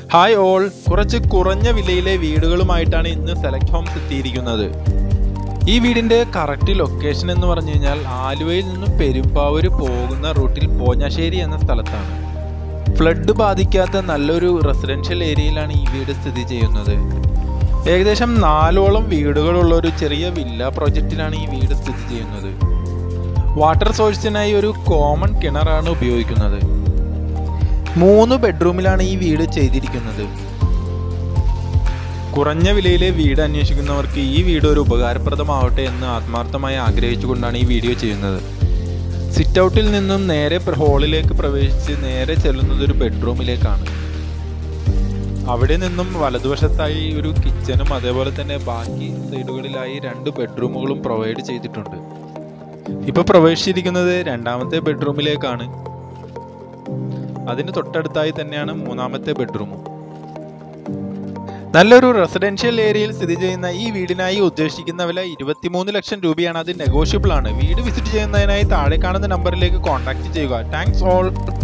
hi all കുറച്ച് കുറഞ്ഞ വിലയിലെ വീടുകളുമായിട്ടാണ് ഇന്ന് സെലക്ട് ഹോംസ് എത്തിയിരിക്കുന്നത് ഈ വീടിന്റെ കറക്റ്റ് ലൊക്കേഷൻ എന്ന് പറഞ്ഞു കഴിഞ്ഞാൽ ആലുവയിൽ നിന്നും പെരുമ്പാവൂര് പോകുന്ന റൂട്ടിൽ പോഞ്ഞാശ്ശേരി എന്ന സ്ഥലത്താണ് ഫ്ലഡ് ബാധിക്കാത്ത നല്ലൊരു റെസിഡൻഷ്യൽ ഏരിയയിലാണ് ഈ വീട് സ്ഥിതി ചെയ്യുന്നത് ഏകദേശം നാലോളം വീടുകളുള്ള ഒരു ചെറിയ വില്ല പ്രൊജക്റ്റിലാണ് ഈ വീട് സ്ഥിതി ചെയ്യുന്നത് വാട്ടർ സോഴ്സിനായി ഒരു കോമൺ കിണറാണ് ഉപയോഗിക്കുന്നത് മൂന്ന് ബെഡ്റൂമിലാണ് ഈ വീട് ചെയ്തിരിക്കുന്നത് കുറഞ്ഞ വിലയിലെ വീട് അന്വേഷിക്കുന്നവർക്ക് ഈ വീട് ഒരു ഉപകാരപ്രദമാവട്ടെ എന്ന് ആത്മാർത്ഥമായി ആഗ്രഹിച്ചുകൊണ്ടാണ് ഈ വീഡിയോ ചെയ്യുന്നത് സിറ്റ് ഔട്ടിൽ നിന്നും നേരെ പ്ര- ഹാളിലേക്ക് പ്രവേശിച്ച് നേരെ ചെല്ലുന്നത് ഒരു ബെഡ്റൂമിലേക്കാണ് അവിടെ നിന്നും വലതുവശത്തായി ഒരു കിച്ചണും അതേപോലെ തന്നെ ബാക്കി സൈഡുകളിലായി രണ്ട് ബെഡ്റൂമുകളും പ്രൊവൈഡ് ചെയ്തിട്ടുണ്ട് ഇപ്പൊ പ്രവേശിച്ചിരിക്കുന്നത് രണ്ടാമത്തെ ബെഡ്റൂമിലേക്കാണ് അതിന് തൊട്ടടുത്തായി തന്നെയാണ് മൂന്നാമത്തെ ബെഡ്റൂമും നല്ലൊരു റെസിഡൻഷ്യൽ ഏരിയയിൽ സ്ഥിതി ചെയ്യുന്ന ഈ വീടിനായി ഉദ്ദേശിക്കുന്ന വില ഇരുപത്തിമൂന്ന് ലക്ഷം രൂപയാണ് അത് നെഗോഷ്യബിൾ ആണ് വീട് വിസിറ്റ് ചെയ്യുന്നതിനായി താഴെ കാണുന്ന നമ്പറിലേക്ക് കോൺടാക്ട് ചെയ്യുക താങ്ക്സ് ഓൾ